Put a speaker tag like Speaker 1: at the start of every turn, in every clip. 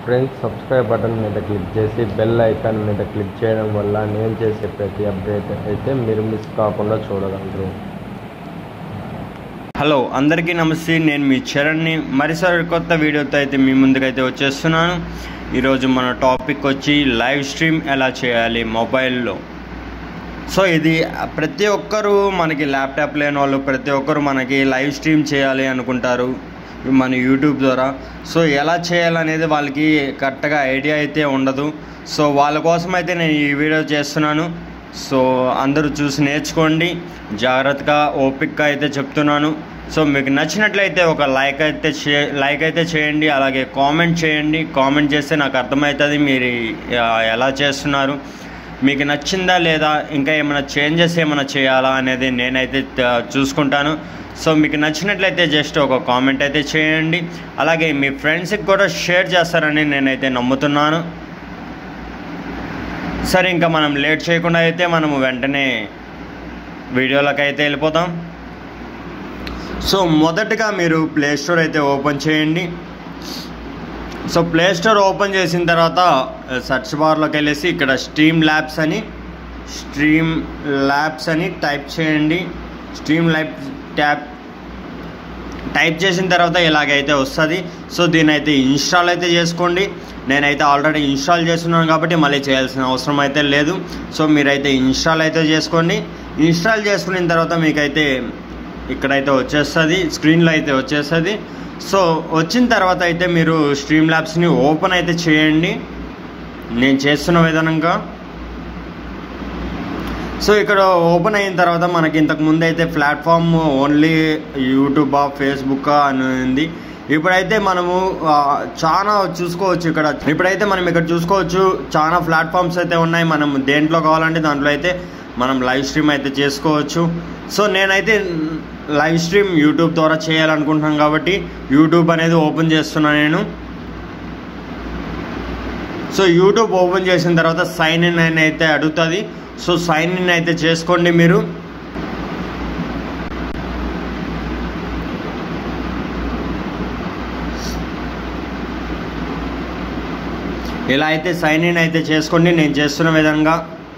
Speaker 1: friends subscribe button మీద click చేసి bell icon మీద క్లిక్ చేయడం వల్ల నేను చేసే ప్రతి అప్డేట్ అయితే మీరు మిస్ కాకుండా చూడగలరు
Speaker 2: హలో అందరికీ నమస్తే నేను మీ చరణ్ని మరిసారి కొత్త వీడియోతో అయితే మీ ముందుకైతే వచ్చేస్తున్నాను ఈరోజు మన టాపిక్ వచ్చి లైవ్ స్ట్రీమ్ ఎలా చేయాలి మొబైల్లో సో ఇది ప్రతి ఒక్కరు మనకి ల్యాప్టాప్ లేని వాళ్ళు ప్రతి ఒక్కరు మనకి లైవ్ స్ట్రీమ్ చేయాలి అనుకుంటారు మన యూట్యూబ్ ద్వారా సో ఎలా చేయాలనేది వాళ్ళకి కరెక్ట్గా ఐడియా అయితే ఉండదు సో వాళ్ళ కోసం అయితే నేను ఈ వీడియో చేస్తున్నాను సో అందరూ చూసి నేర్చుకోండి జాగ్రత్తగా ఓపిక్గా అయితే చెప్తున్నాను సో మీకు నచ్చినట్లయితే ఒక లైక్ అయితే చే లైక్ అయితే చేయండి అలాగే కామెంట్ చేయండి కామెంట్ చేస్తే నాకు అర్థమవుతుంది మీరు ఆ, ఎలా చేస్తున్నారు మీకు నచ్చిందా లేదా ఇంకా ఏమైనా చేంజెస్ ఏమైనా చేయాలా అనేది నేనైతే త- చూసుకుంటాను సో మీకు నచ్చినట్లయితే జస్ట్ ఒక కామెంట్ అయితే చేయండి అలాగే మీ ఫ్రెండ్స్కి కూడా షేర్ చేస్తారని నేనైతే నమ్ముతున్నాను సరే ఇంకా మనం లేట్ చేయకుండా అయితే మనము వెంటనే వీడియోలోకి అయితే వెళ్ళిపోతాం సో మొదటగా మీరు ప్లే స్టోర్ అయితే ఓపెన్ చేయండి సో ప్లే స్టోర్ ఓపెన్ చేసిన తర్వాత సెర్చ్ బార్లోకి వెళ్ళేసి ఇక్కడ స్ట్రీమ్ ల్యాబ్స్ అని స్ట్రీమ్ ల్యాబ్స్ అని టైప్ చేయండి స్ట్రీమ్ ల్యాబ్ ట్యాప్ టైప్ చేసిన తర్వాత ఇలాగైతే వస్తుంది సో దీన్ని అయితే ఇన్స్టాల్ అయితే చేసుకోండి నేనైతే ఆల్రెడీ ఇన్స్టాల్ చేస్తున్నాను కాబట్టి మళ్ళీ చేయాల్సిన అవసరం అయితే లేదు సో మీరైతే ఇన్స్టాల్ అయితే చేసుకోండి ఇన్స్టాల్ చేసుకున్న తర్వాత మీకైతే ఇక్కడైతే వచ్చేస్తుంది స్క్రీన్లో అయితే వచ్చేస్తుంది సో వచ్చిన తర్వాత అయితే మీరు స్ట్రీమ్ ల్యాబ్స్ని ఓపెన్ అయితే చేయండి నేను చేస్తున్న విధానంగా సో ఇక్కడ ఓపెన్ అయిన తర్వాత మనకి ఇంతకు ముందు అయితే ప్లాట్ఫామ్ ఓన్లీ యూట్యూబా ఫేస్బుక్ అని ఉంది ఇప్పుడైతే మనము ఆ, చాలా చూసుకోవచ్చు ఇక్కడ ఇప్పుడైతే మనం ఇక్కడ చూసుకోవచ్చు చాలా ప్లాట్ఫామ్స్ అయితే ఉన్నాయి మనం దేంట్లో కావాలంటే దాంట్లో అయితే మనం లైవ్ స్ట్రీమ్ అయితే చేసుకోవచ్చు సో నేనైతే లైవ్ స్ట్రీమ్ యూట్యూబ్ ద్వారా చేయాలనుకుంటున్నాను కాబట్టి యూట్యూబ్ అనేది ఓపెన్ చేస్తున్నాను నేను సో యూట్యూబ్ ఓపెన్ చేసిన తర్వాత సైన్ ఇన్ అని అయితే అడుగుతుంది సో సైన్ ఇన్ అయితే చేసుకోండి మీరు ఇలా అయితే సైన్ ఇన్ అయితే చేసుకోండి నేను చేస్తున్న విధంగా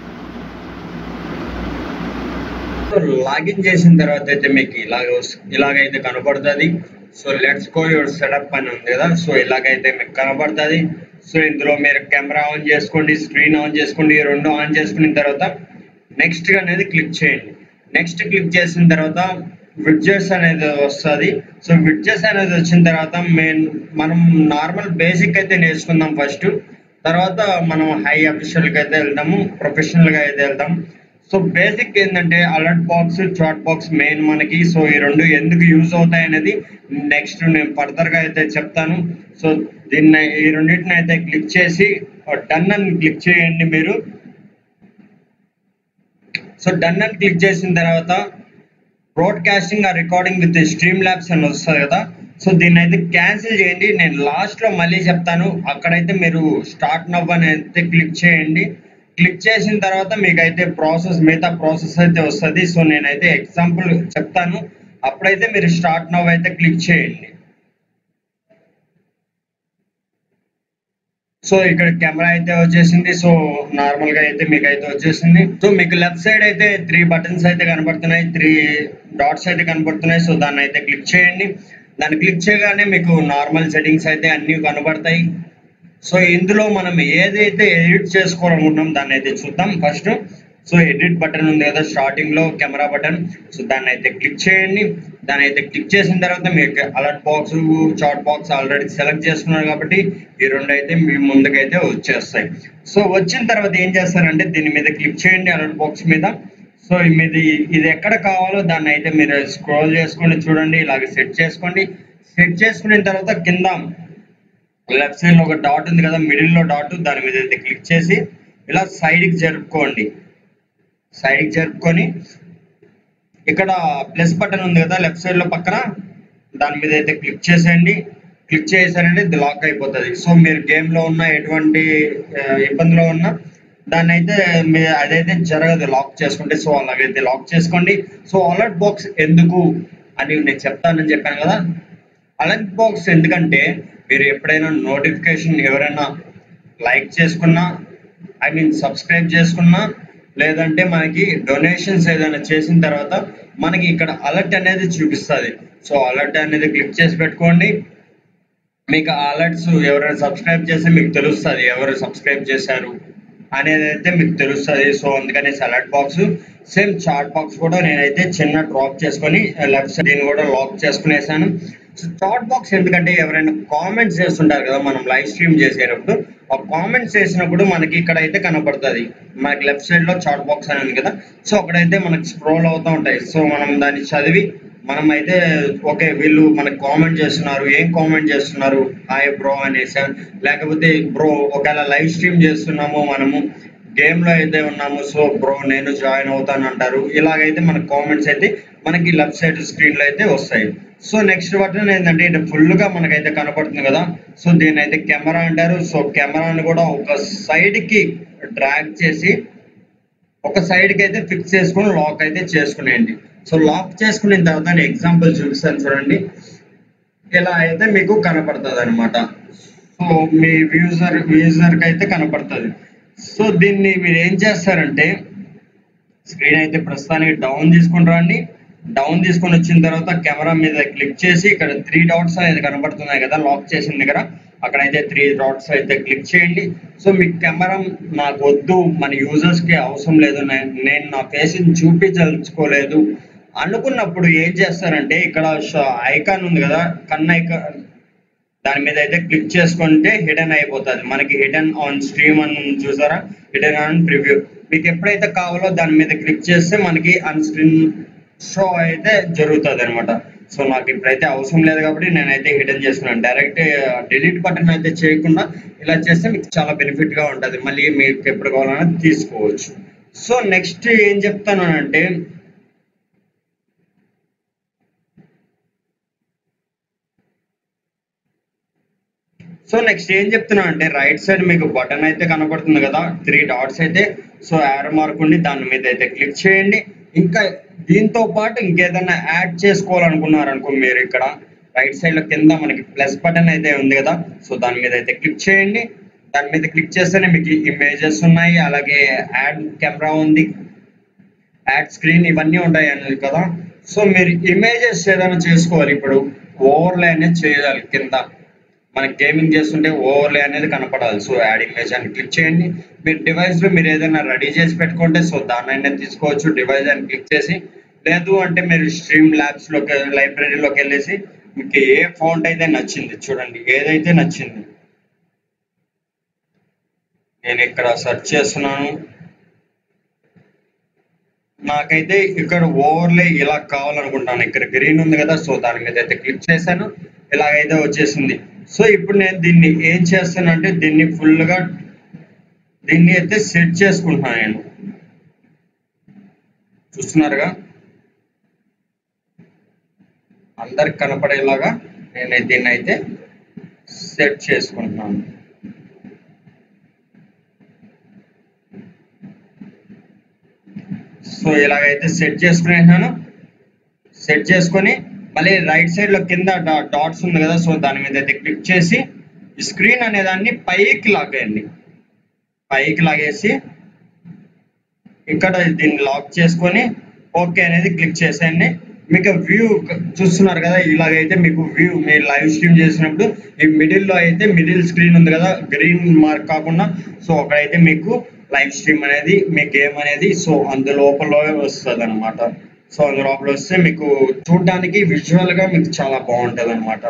Speaker 2: లాగిన్ చేసిన తర్వాత అయితే మీకు ఇలాగ వస్- ఇలాగైతే కనపడుతుంది so let's go your setup అని ఉంది కదా సో ఇలాగైతే మీకు కనపడుతుంది సో ఇందులో మీరు కెమెరా ఆన్ చేసుకోండి స్క్రీన్ ఆన్ చేసుకోండి ఈ రెండు ఆన్ చేసుకున్న తర్వాత నెక్స్ట్ అనేది క్లిక్ చేయండి నెక్స్ట్ క్లిక్ చేసిన తర్వాత విడ్జెస్ అనేది వస్తుంది సో విడ్జెస్ అనేది వచ్చిన తర్వాత మెయిన్ మనం నార్మల్ బేసిక్ అయితే నేర్చుకుందాం ఫస్ట్ తర్వాత మనం హై అఫీషియల్కి అయితే వెళ్దాము ప్రొఫెషనల్గా అయితే వెళ్దాం సో బేసిక్ ఏంటంటే alert box chat box main మనకి సో ఈ రెండు ఎందుకు యూజ్ అవుతాయి అనేది నెక్స్ట్ నేను ఫర్దర్ గా అయితే చెప్తాను సో దీన్ని ఈ రెండింటిని అయితే క్లిక్ చేసి డన్ అని క్లిక్ చేయండి మీరు సో డన్ అని క్లిక్ చేసిన తర్వాత బ్రాడ్కాస్టింగ్ ఆ రికార్డింగ్ విత్ స్ట్రీమ్ ల్యాబ్స్ అని వస్తుంది కదా సో దీన్ని అయితే క్యాన్సిల్ చేయండి నేను లాస్ట్ లో మళ్ళీ చెప్తాను అక్కడైతే మీరు స్టార్ట్ నవ్ అని అయితే క్లిక్ చేయండి క్లిక్ చేసిన తర్వాత మీకైతే ప్రాసెస్ మిగతా ప్రాసెస్ అయితే వస్తుంది సో నేనైతే ఎగ్జాంపుల్ చెప్తాను అప్పుడైతే మీరు స్టార్ట్ నవ్ అయితే క్లిక్ చేయండి సో ఇక్కడ కెమెరా అయితే వచ్చేసింది సో నార్మల్ గా అయితే మీకు అయితే వచ్చేసింది సో మీకు లెఫ్ట్ సైడ్ అయితే త్రీ బటన్స్ అయితే కనబడుతున్నాయి త్రీ డాట్స్ అయితే కనబడుతున్నాయి సో దాన్ని అయితే క్లిక్ చేయండి దాన్ని క్లిక్ చేయగానే మీకు నార్మల్ సెట్టింగ్స్ అయితే అన్ని కనబడతాయి సో ఇందులో మనం ఏదైతే ఎడిట్ చేసుకోవాలనుకుంటున్నాం దాన్ని అయితే చూద్దాం ఫస్ట్ సో ఎడిట్ బటన్ ఉంది కదా స్టార్టింగ్ లో కెమెరా బటన్ సో దాన్ని అయితే క్లిక్ చేయండి దాన్ని అయితే క్లిక్ చేసిన తర్వాత మీకు alert box chat box already select చేసుకున్నారు కాబట్టి ఈ రెండు అయితే మీ ముందుకైతే వచ్చేస్తాయి సో వచ్చిన తర్వాత ఏం చేస్తారంటే దీని మీద క్లిక్ చేయండి అలర్ట్ బాక్స్ మీద సో మీది ఇది ఎక్కడ కావాలో దాన్ని అయితే మీరు స్క్రోల్ చేసుకొని చూడండి ఇలాగ సెట్ చేసుకోండి సెట్ చేసుకున్న తర్వాత కింద లెఫ్ట్ సైడ్ లో ఒక డాట్ ఉంది కదా మిడిల్ లో డాట్ దాని మీద అయితే క్లిక్ చేసి ఇలా సైడ్ కి జరుపుకోండి సైడ్ కి జరుపుకొని ఇక్కడ ప్లస్ బటన్ ఉంది కదా లెఫ్ట్ సైడ్ లో పక్కన దాని మీద అయితే క్లిక్ చేసేయండి క్లిక్ చేశారంటే ఇది లాక్ అయిపోతుంది సో మీరు గేమ్ లో ఉన్న ఎటువంటి ఆ, ఇబ్బందిలో ఉన్నా దాన్ని అయితే మీ అదైతే జరగదు లాక్ చేసుకుంటే సో అలాగైతే లాక్ చేసుకోండి సో అలర్ట్ బాక్స్ ఎందుకు అని నేను చెప్తానని చెప్పాను కదా అలర్ట్ బాక్స్ ఎందుకంటే మీరు ఎప్పుడైనా నోటిఫికేషన్ ఎవరైనా లైక్ చేసుకున్నా ఐ మీన్ సబ్స్క్రైబ్ చేసుకున్నా లేదంటే మనకి డొనేషన్స్ ఏదైనా చేసిన తర్వాత మనకి ఇక్కడ అలర్ట్ అనేది చూపిస్తుంది సో అలర్ట్ అనేది క్లిక్ చేసి పెట్టుకోండి మీకు అలర్ట్స్ ఎవరైనా సబ్స్క్రైబ్ చేస్తే మీకు తెలుస్తుంది ఎవరు సబ్స్క్రైబ్ చేశారు అనేది అయితే మీకు తెలుస్తుంది సో అందుకని alert box same chat box కూడా నేనైతే చిన్న డ్రాప్ చేసుకొని లెఫ్ట్ సైడ్ దీన్ని కూడా లాక్ చేసుకునేసాను సో చాట్ బాక్స్ ఎందుకంటే ఎవరైనా కామెంట్స్ చేస్తుంటారు కదా మనం లైవ్ స్ట్రీమ్ చేసేటప్పుడు ఆ కామెంట్స్ చేసినప్పుడు మనకి ఇక్కడ అయితే కనపడుతుంది మనకి లెఫ్ట్ సైడ్ లో చాట్ బాక్స్ అని ఉంది కదా సో అక్కడైతే మనకి స్క్రోల్ అవుతూ ఉంటాయి సో మనం దాన్ని చదివి మనం అయితే ఓకే వీళ్ళు మనకు కామెంట్ చేస్తున్నారు ఏం కామెంట్ చేస్తున్నారు హాయ్ బ్రో అనేసి లేకపోతే బ్రో ఒకవేళ లైవ్ స్ట్రీమ్ చేస్తున్నాము మనము గేమ్ లో అయితే ఉన్నాము సో బ్రో నేను జాయిన్ అవుతాను అంటారు ఇలాగైతే మన కామెంట్స్ అయితే మనకి లెఫ్ట్ సైడ్ స్క్రీన్ లో అయితే వస్తాయి సో నెక్స్ట్ బటన్ ఏంటంటే ఇది ఫుల్ గా మనకైతే కనపడుతుంది కదా సో దీని అయితే కెమెరా అంటారు సో కెమెరాని కూడా ఒక సైడ్ కి డ్రాగ్ చేసి ఒక సైడ్ కి అయితే ఫిక్స్ చేసుకుని లాక్ అయితే చేసుకునేయండి సో లాక్ చేసుకున్న తర్వాత నేను ఎగ్జాంపుల్ చూపిస్తాను చూడండి ఇలా అయితే మీకు కనపడుతుంది అనమాట సో మీ వ్యూజర్ వ్యూజర్ కి అయితే కనపడుతుంది సో దీన్ని మీరు ఏం చేస్తారంటే స్క్రీన్ అయితే ప్రస్తుతానికి డౌన్ తీసుకుని రండి డౌన్ తీసుకొని వచ్చిన తర్వాత కెమెరా మీద క్లిక్ చేసి ఇక్కడ త్రీ డాట్స్ అనేది కనబడుతున్నాయి కదా లాక్ చేసిన దగ్గర అక్కడైతే త్రీ డాట్స్ అయితే క్లిక్ చేయండి సో మీ కెమెరా నాకు వద్దు మన యూజర్స్ కి అవసరం లేదు నే- నేను నా ఫేస్ చూపించదలుచుకోలేదు అనుకున్నప్పుడు ఏం చేస్తారంటే ఇక్కడ ఐకాన్ ఉంది కదా కన్ ఐకాన్ దాని మీద అయితే క్లిక్ చేసుకుంటే హిడెన్ అయిపోతుంది మనకి హిడెన్ ఆన్ స్ట్రీమ్ అని ఉంది చూసారా హిడెన్ ఆన్ ప్రివ్యూ మీకు ఎప్పుడైతే కావాలో దాని మీద క్లిక్ చేస్తే మనకి అన్ స్క్రీన్ షో అయితే జరుగుతుంది అనమాట సో నాకు ఇప్పుడైతే అవసరం లేదు కాబట్టి నేనైతే హిడెన్ చేస్తున్నాను డైరెక్ట్ డిలీట్ బటన్ అయితే చేయకుండా ఇలా చేస్తే మీకు చాలా బెనిఫిట్ గా ఉంటుంది మళ్ళీ మీకు ఎప్పుడు కావాలన్నా తీసుకోవచ్చు సో నెక్స్ట్ ఏం చెప్తాను అంటే సో నెక్స్ట్ ఏం చెప్తున్నా అంటే రైట్ సైడ్ మీకు బటన్ అయితే కనపడుతుంది కదా త్రీ డాట్స్ అయితే సో యారో మార్క్ ఉండి దాని మీద అయితే క్లిక్ చేయండి ఇంకా దీంతో పాటు ఇంకేదైనా యాడ్ చేసుకోవాలనుకున్నారు అనుకో మీరు ఇక్కడ రైట్ సైడ్ లో కింద మనకి ప్లస్ బటన్ అయితే ఉంది కదా సో దాని మీద అయితే క్లిక్ చేయండి దాని మీద క్లిక్ చేస్తేనే మీకు ఇమేజెస్ ఉన్నాయి అలాగే యాడ్ కెమెరా ఉంది యాడ్ స్క్రీన్ ఇవన్నీ ఉంటాయి అనేది కదా సో మీరు ఇమేజెస్ ఏదైనా చేసుకోవాలి ఇప్పుడు ఓవర్లే అనేది చేయాలి కింద మనకి గేమింగ్ చేస్తుంటే ఓవర్లే అనేది కనపడాలి సో యాడ్ ఇమేజ్ అని క్లిక్ చేయండి మీరు డివైస్ లో మీరు ఏదైనా రెడీ చేసి పెట్టుకుంటే సో దాన్ని తీసుకోవచ్చు డివైస్ అని క్లిక్ చేసి లేదు అంటే మీరు స్ట్రీమ్ ల్యాబ్స్ లోకి లైబ్రరీలోకి వెళ్ళేసి మీకు ఏ ఫౌంట్ అయితే నచ్చింది చూడండి ఏదైతే నచ్చింది నేను ఇక్కడ సెర్చ్ చేస్తున్నాను నాకైతే ఇక్కడ ఓవర్లే ఇలా కావాలనుకుంటాను ఇక్కడ గ్రీన్ ఉంది కదా సో దాని మీద అయితే క్లిక్ చేశాను ఇలాగైతే వచ్చేసింది సో ఇప్పుడు నేను దీన్ని ఏం చేస్తానంటే దీన్ని full గా దీన్ని అయితే సెట్ చేసుకుంటున్నాను నేను చూస్తున్నారుగా అందరికి కనపడేలాగా నేను దీన్ని అయితే సెట్ చేసుకుంటున్నాను సో ఇలాగైతే సెట్ చేసుకునేసాను సెట్ చేసుకొని మళ్ళీ రైట్ సైడ్ లో కింద డాట్స్ ఉంది కదా సో దాని మీద అయితే క్లిక్ చేసి స్క్రీన్ అనే దాన్ని పైకి లాగేయండి పైకి లాగేసి ఇక్కడ దీన్ని లాక్ చేసుకొని ఓకే అనేది క్లిక్ చేసేయండి మీకు వ్యూ చూస్తున్నారు కదా ఇలాగైతే మీకు వ్యూ మీరు లైవ్ స్ట్రీమ్ చేసినప్పుడు ఈ మిడిల్ లో అయితే మిడిల్ స్క్రీన్ ఉంది కదా గ్రీన్ మార్క్ కాకుండా సో అక్కడైతే మీకు లైవ్ స్ట్రీమ్ అనేది మీ గేమ్ అనేది సో అందు లోపల వస్తుంది అనమాట సో అందు లోపల వస్తే మీకు చూడడానికి విజువల్ గా మీకు చాలా బాగుంటది అనమాట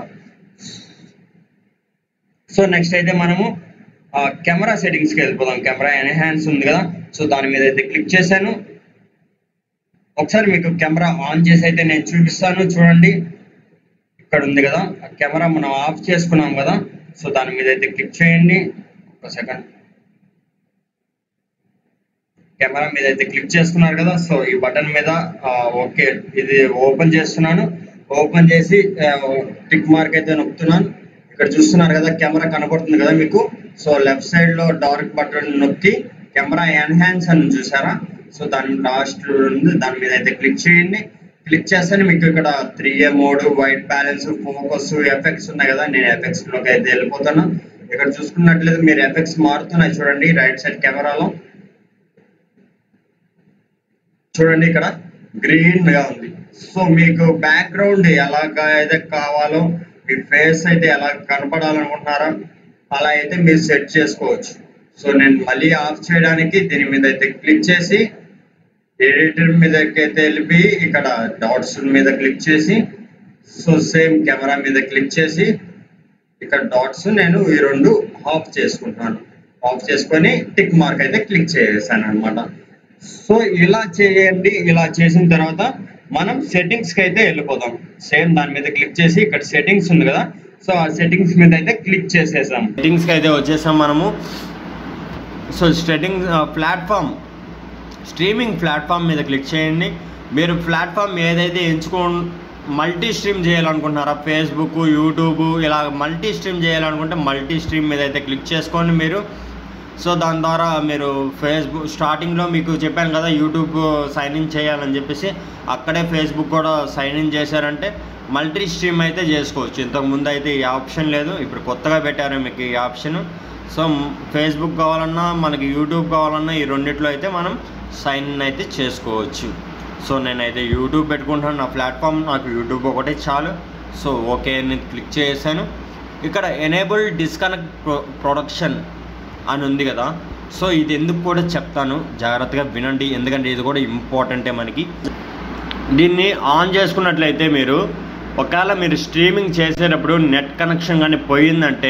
Speaker 2: సో నెక్స్ట్ అయితే మనము కెమెరా సెట్టింగ్స్ కి వెళ్ళిపోదాం కెమెరా ఎన్హాన్స్ ఉంది కదా సో దాని మీద అయితే క్లిక్ చేశాను ఒకసారి మీకు కెమెరా ఆన్ చేసి అయితే నేను చూపిస్తాను చూడండి ఇక్కడ ఉంది కదా ఆ కెమెరా మనం ఆఫ్ చేసుకున్నాం కదా సో దాని మీద అయితే క్లిక్ చేయండి ఒక సెకండ్ కెమెరా మీద అయితే క్లిక్ చేసుకున్నారు కదా సో ఈ బటన్ మీద ఓకే ఇది ఓపెన్ చేస్తున్నాను ఓపెన్ చేసి టిక్ మార్క్ అయితే నొక్కుతున్నాను ఇక్కడ చూస్తున్నారు కదా కెమెరా కనపడుతుంది కదా మీకు సో లెఫ్ట్ సైడ్ లో డార్క్ బటన్ నొక్కి కెమెరా ఎన్హాన్స్ అని చూసారా సో దాని లాస్ట్ ఉంది దాని మీద అయితే క్లిక్ చేయండి క్లిక్ చేస్తే మీకు ఇక్కడ three A mode white balance focus effects ఉన్నాయి కదా నేను ఎఫెక్ట్స్ లోకి అయితే వెళ్ళిపోతాను ఇక్కడ చూసుకున్నట్లయితే మీరు ఎఫెక్ట్స్ మారుతున్నాయి చూడండి రైట్ సైడ్ కెమెరాలో చూడండి ఇక్కడ గ్రీన్ గా ఉంది సో మీకు బ్యాక్గ్రౌండ్ ఎలాగ అయితే కావాలో మీ ఫేస్ అయితే ఎలా కనపడాలనుకుంటున్నారో అలా అయితే మీరు సెట్ చేసుకోవచ్చు సో నేను మళ్ళీ ఆఫ్ చేయడానికి దీని మీద అయితే క్లిక్ చేసి ఎడిటర్ మీదకి అయితే వెళ్ళి ఇక్కడ డాట్స్ మీద క్లిక్ చేసి సో సేమ్ కెమెరా మీద క్లిక్ చేసి ఇక్కడ డాట్స్ నేను ఈ రెండు ఆఫ్ చేసుకుంటున్నాను ఆఫ్ చేసుకొని టిక్ మార్క్ అయితే క్లిక్ చేసాను అనమాట సో ఇలా చేయండి ఇలా చేసిన తర్వాత మనం సెట్టింగ్స్ కి అయితే వెళ్ళిపోదాం సేమ్ దాని మీద క్లిక్ చేసి ఇక్కడ సెట్టింగ్స్ ఉంది కదా సో ఆ సెట్టింగ్స్ మీద అయితే క్లిక్ చేసేసాం
Speaker 1: సెట్టింగ్స్కి అయితే వచ్చేసాం మనము so setting platform streaming platform మీద క్లిక్ చేయండి మీరు ప్లాట్ఫామ్ ఏదైతే ఎంచుకో మల్టీ స్ట్రీమ్ చేయాలనుకుంటున్నారా ఫేస్బుక్ యూట్యూబ్ ఇలా మల్టీ స్ట్రీమ్ చేయాలనుకుంటే మల్టీ స్ట్రీమ్ మీద అయితే క్లిక్ చేసుకోండి మీరు సో దాని ద్వారా మీరు ఫేస్బుక్ స్టార్టింగ్లో మీకు చెప్పాను కదా యూట్యూబ్ సైన్ ఇన్ చేయాలని చెప్పేసి అక్కడే ఫేస్బుక్ కూడా సైన్ ఇన్ చేశారంటే మల్టీ స్ట్రీమ్ అయితే చేసుకోవచ్చు ఇంతకు ముందు అయితే ఈ ఆప్షన్ లేదు ఇప్పుడు కొత్తగా పెట్టారు మీకు ఈ ఆప్షన్ సో ఫేస్బుక్ కావాలన్నా మనకి యూట్యూబ్ కావాలన్నా ఈ రెండిట్లో అయితే మనం సైన్ ఇన్ అయితే చేసుకోవచ్చు సో నేనైతే యూట్యూబ్ పెట్టుకుంటాను నా ప్లాట్ఫామ్ నాకు యూట్యూబ్ ఒకటే చాలు సో ఓకే నేను క్లిక్ చేశాను ఇక్కడ ఎనేబుల్ డిస్కనెక్ట్ ప్రొ ప్రొడక్షన్ అని ఉంది కదా సో ఇది ఎందుకు కూడా చెప్తాను జాగ్రత్తగా వినండి ఎందుకంటే ఇది కూడా ఇంపార్టెంటే మనకి దీన్ని ఆన్ చేసుకున్నట్లయితే మీరు ఒకవేళ మీరు స్ట్రీమింగ్ చేసేటప్పుడు నెట్ కనెక్షన్ కానీ పోయిందంటే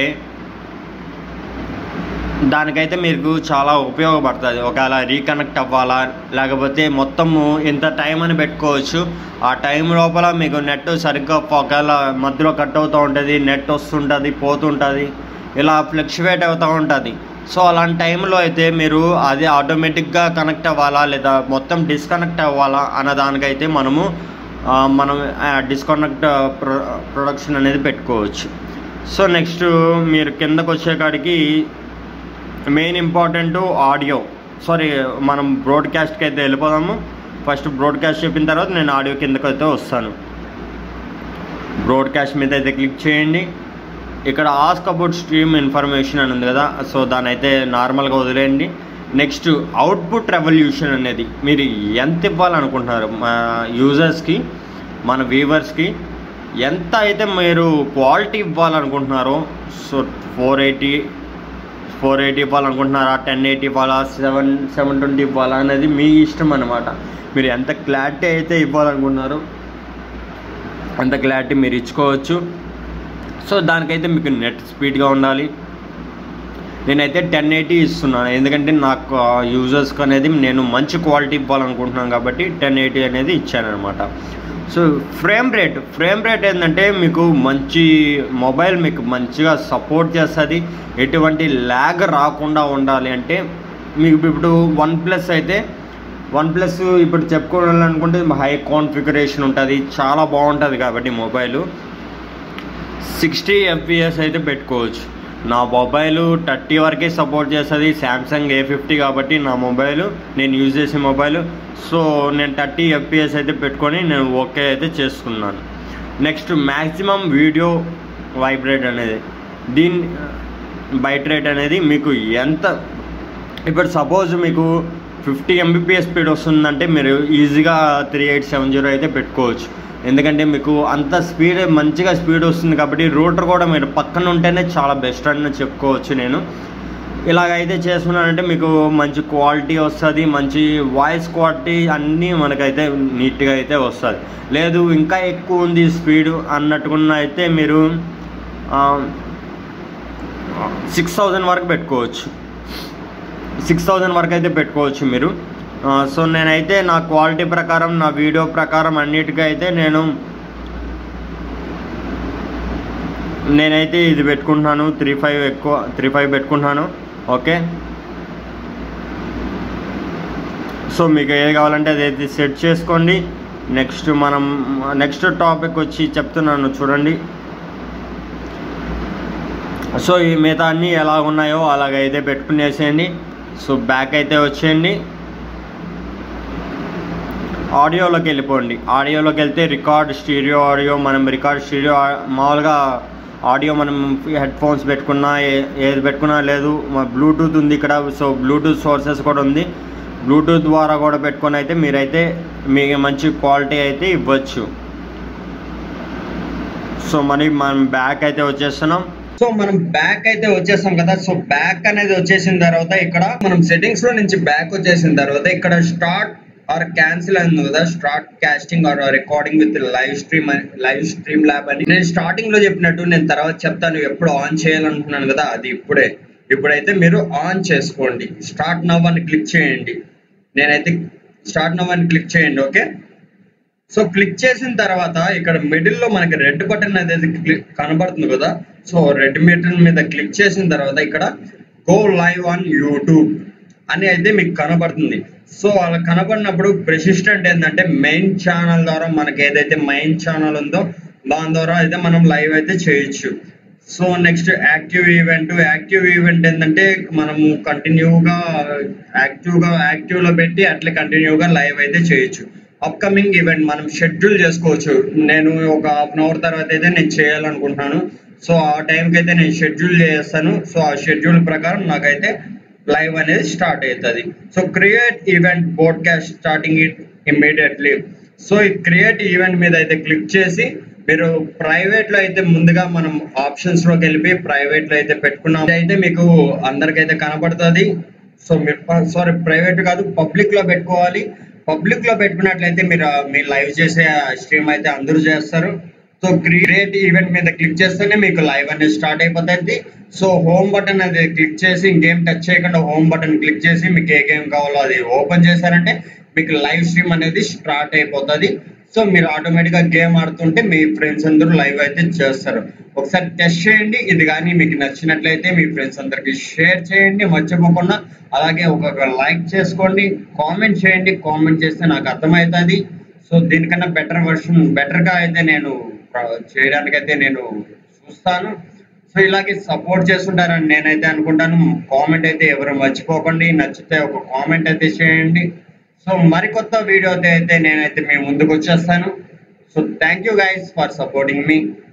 Speaker 1: దానికైతే మీకు చాలా ఉపయోగపడుతుంది ఒకవేళ రీకనెక్ట్ అవ్వాలా లేకపోతే మొత్తము ఇంత టైం అని పెట్టుకోవచ్చు ఆ టైం లోపల మీకు నెట్ సరిగ్గా ఒకవేళ మధ్యలో కట్ అవుతూ ఉంటుంది నెట్ వస్తుంటుంది పోతుంటుంది ఇలా ఫ్లక్చువేట్ అవుతూ ఉంటుంది సో అలాంటి టైంలో అయితే మీరు అది ఆటోమేటిక్గా కనెక్ట్ అవ్వాలా లేదా మొత్తం డిస్కనెక్ట్ అవ్వాలా అన్న దానికైతే మనము ఆ, మనం డిస్కనెక్ట్ ప్రొ ప్రొడక్షన్ అనేది పెట్టుకోవచ్చు సో నెక్స్ట్ మీరు కిందకు వచ్చే కాడికి మెయిన్ ఇంపార్టెంట్ ఆడియో సారీ మనం బ్రాడ్కాస్ట్కి అయితే వెళ్ళిపోదాము ఫస్ట్ బ్రాడ్కాస్ట్ చెప్పిన తర్వాత నేను ఆడియో కిందకు అయితే వస్తాను బ్రాడ్కాస్ట్ మీద అయితే క్లిక్ చేయండి ఇక్కడ ఆస్క్ అబౌట్ స్ట్రీమ్ ఇన్ఫర్మేషన్ అని ఉంది కదా సో దాని అయితే నార్మల్గా వదిలేయండి నెక్స్ట్ అవుట్పుట్ రెవల్యూషన్ అనేది మీరు ఎంత ఇవ్వాలనుకుంటున్నారు మా యూజర్స్కి మన వ్యూవర్స్కి ఎంత అయితే మీరు క్వాలిటీ ఇవ్వాలనుకుంటున్నారో so four eighty four eighty ఇవ్వాలనుకుంటున్నారా టెన్ ఎయిటీ ఇవ్వాలా సెవెన్ సెవెన్ ట్వంటీ ఇవ్వాలా అనేది మీ ఇష్టం అనమాట మీరు ఎంత క్లారిటీ అయితే ఇవ్వాలనుకుంటున్నారో అంత క్లారిటీ మీరు ఇచ్చుకోవచ్చు సో దానికైతే మీకు నెట్ స్పీడ్గా ఉండాలి నేనైతే టెన్ ఎయిటీ ఇస్తున్నాను ఎందుకంటే నాకు యూజర్స్కి అనేది నేను మంచి క్వాలిటీ ఇవ్వాలనుకుంటున్నాను కాబట్టి టెన్ ఎయిటీ అనేది ఇచ్చాను అనమాట so frame rate frame rate ఏంటంటే మీకు మంచి మొబైల్ మీకు మంచిగా సపోర్ట్ చేస్తుంది ఎటువంటి ల్యాగ్ రాకుండా ఉండాలి అంటే మీకు ఇప్పుడు వన్ ప్లస్ అయితే వన్ ప్లస్ ఇప్పుడు చెప్పుకోవాలనుకుంటే హై కాన్ఫిగరేషన్ ఉంటుంది చాలా బాగుంటుంది కాబట్టి మొబైల్ సిక్స్టీ ఎఫ్పిఎస్ అయితే పెట్టుకోవచ్చు నా మొబైల్ థర్టీ వరకే సపోర్ట్ చేస్తుంది శాంసంగ్ ఏ ఫిఫ్టీ కాబట్టి నా మొబైల్ నేను యూజ్ చేసే మొబైల్ సో నేను థర్టీ ఎఫ్పిఎస్ అయితే పెట్టుకొని నేను ఓకే అయితే చేసుకున్నాను నెక్స్ట్ మ్యాక్సిమం వీడియో వైబ్రేట్ అనేది దీని బైట్ రేట్ అనేది మీకు ఎంత ఇప్పుడు సపోజ్ మీకు ఫిఫ్టీ ఎంబీపీఎస్ స్పీడ్ వస్తుందంటే మీరు ఈజీగా త్రీ ఎయిట్ సెవెన్ జీరో అయితే పెట్టుకోవచ్చు ఎందుకంటే మీకు అంత స్పీడ్ మంచిగా స్పీడ్ వస్తుంది కాబట్టి రూటర్ కూడా మీరు పక్కన ఉంటేనే చాలా బెస్ట్ అని చెప్పుకోవచ్చు నేను ఇలాగైతే చేసుకున్నానంటే మీకు మంచి క్వాలిటీ వస్తుంది మంచి వాయిస్ క్వాలిటీ అన్నీ మనకైతే నీట్గా అయితే వస్తుంది లేదు ఇంకా ఎక్కువ ఉంది స్పీడ్ అన్నట్టుకున్న అయితే మీరు సిక్స్ థౌజండ్ వరకు పెట్టుకోవచ్చు సిక్స్ థౌజండ్ వరకు అయితే పెట్టుకోవచ్చు మీరు ఆ, సో నేనైతే నా క్వాలిటీ ప్రకారం నా వీడియో ప్రకారం అన్నిటికీ అయితే నేను నేనైతే ఇది పెట్టుకుంటున్నాను త్రీ ఫైవ్ ఎక్కువ త్రీ ఫైవ్ పెట్టుకుంటున్నాను ఓకే సో మీకు ఏది కావాలంటే అదైతే సెట్ చేసుకోండి నెక్స్ట్ మనం నెక్స్ట్ టాపిక్ వచ్చి చెప్తున్నాను చూడండి సో ఈ మిగతా అన్నీ ఎలా ఉన్నాయో అలాగైతే పెట్టుకునేసేయండి సో బ్యాక్ అయితే వచ్చేయండి ఆడియోలోకి వెళ్ళిపోండి ఆడియోలోకి వెళ్తే రికార్డ్ స్టీరియో ఆడియో మనం రికార్డ్ స్టీరియో మామూలుగా ఆడియో మనం హెడ్ ఫోన్స్ పెట్టుకున్నా ఏ- ఏది పెట్టుకున్నా లేదు బ్లూటూత్ ఉంది ఇక్కడ సో బ్లూటూత్ సోర్సెస్ కూడా ఉంది బ్లూటూత్ ద్వారా కూడా పెట్టుకొని అయితే మీరైతే మీకు మంచి క్వాలిటీ అయితే ఇవ్వచ్చు సో మరి మనం బ్యాక్ అయితే వచ్చేస్తున్నాం
Speaker 2: సో మనం బ్యాక్ అయితే వచ్చేసాం కదా సో బ్యాక్ అనేది వచ్చేసిన తర్వాత ఇక్కడ మనం సెట్టింగ్స్ లో నుంచి బ్యాక్ వచ్చేసిన తర్వాత ఇక్కడ స్టార్ట్ ఆర్ క్యాన్సిల్ అని ఉంది కదా start casting or recording with live stream live stream lab అని నేను స్టార్టింగ్ లో చెప్పినట్టు నేను తర్వాత చెప్తాను ఎప్పుడు ఆన్ చేయాలనుకున్నాను కదా అది ఇప్పుడే ఇప్పుడైతే మీరు ఆన్ చేసుకోండి స్టార్ట్ నవ్ అని క్లిక్ చేయండి నేనైతే స్టార్ట్ నవ్ అని క్లిక్ చేయండి ఓకే సో క్లిక్ చేసిన తర్వాత ఇక్కడ మిడిల్ లో మనకి రెడ్ బటన్ అనేది క్లిక్ కనబడుతుంది కదా సో రెడ్ బటన్ మీద క్లిక్ చేసిన తర్వాత ఇక్కడ గో లైవ్ ఆన్ యూట్యూబ్ అని అయితే మీకు కనబడుతుంది సో అలా కనబడినప్పుడు ప్రెసిస్టెంట్ ఏంటంటే మెయిన్ ఛానల్ ద్వారా మనకి ఏదైతే మెయిన్ ఛానల్ ఉందో దాని ద్వారా అయితే మనం లైవ్ అయితే చేయొచ్చు so next active event active event ఏంటంటే మనము కంటిన్యూగా యాక్టివ్గా యాక్టివ్లో పెట్టి అట్లే కంటిన్యూగా లైవ్ అయితే చేయొచ్చు అప్కమింగ్ ఈవెంట్ మనం షెడ్యూల్ చేసుకోవచ్చు నేను ఒక హాఫ్ అన్ అవర్ తర్వాత అయితే నేను చేయాలనుకుంటున్నాను సో ఆ టైంకి అయితే నేను షెడ్యూల్ చేస్తాను సో ఆ షెడ్యూల్ ప్రకారం నాకైతే లైవ్ అనేది స్టార్ట్ అవుతుంది so create event broadcast starting it immediately so ఈ క్రియేట్ ఈవెంట్ మీద అయితే క్లిక్ చేసి మీరు ప్రైవేట్ లో అయితే ముందుగా మనం ఆప్షన్స్ లోకి వెళ్ళి ప్రైవేట్ లో అయితే పెట్టుకున్నాం అయితే మీకు అందరికైతే కనబడుతుంది సో మీరు సారీ ప్రైవేట్ కాదు పబ్లిక్ లో పెట్టుకోవాలి పబ్లిక్ లో పెట్టుకున్నట్లయితే మీరు ఆ, మీ లైవ్ చేసే స్ట్రీమ్ అయితే అందరూ చేస్తారు సో క్రియేట్ ఈవెంట్ మీద క్లిక్ చేస్తేనే మీకు లైవ్ అనేది స్టార్ట్ అయిపోతుంది సో హోమ్ బటన్ అది క్లిక్ చేసి ఇంకేం టచ్ చేయకుండా హోమ్ బటన్ క్లిక్ చేసి మీకు ఏ గేమ్ కావాలో అది ఓపెన్ చేశారంటే మీకు లైవ్ స్ట్రీమ్ అనేది స్టార్ట్ అయిపోతుంది సో మీరు ఆటోమేటిక్ గా గేమ్ ఆడుతుంటే మీ ఫ్రెండ్స్ అందరూ లైవ్ అయితే చేస్తారు ఒకసారి టెస్ట్ చేయండి ఇది కానీ మీకు నచ్చినట్లయితే మీ ఫ్రెండ్స్ అందరికి షేర్ చేయండి మర్చిపోకుండా అలాగే ఒక లైక్ చేసుకోండి కామెంట్ చేయండి కామెంట్ చేస్తే నాకు అర్థమవుతుంది సో దీనికన్నా బెటర్ వర్షన్ బెటర్ గా అయితే నేను చేయడానికి అయితే నేను చూస్తాను సో ఇలాగే సపోర్ట్ చేస్తుంటారని నేనైతే అనుకుంటాను కామెంట్ అయితే ఎవరు మర్చిపోకండి నచ్చితే ఒక కామెంట్ అయితే చేయండి సో మరికొత్త వీడియో అయితే నేనైతే మీ ముందుకు వచ్చేస్తాను so thank you guys for supporting me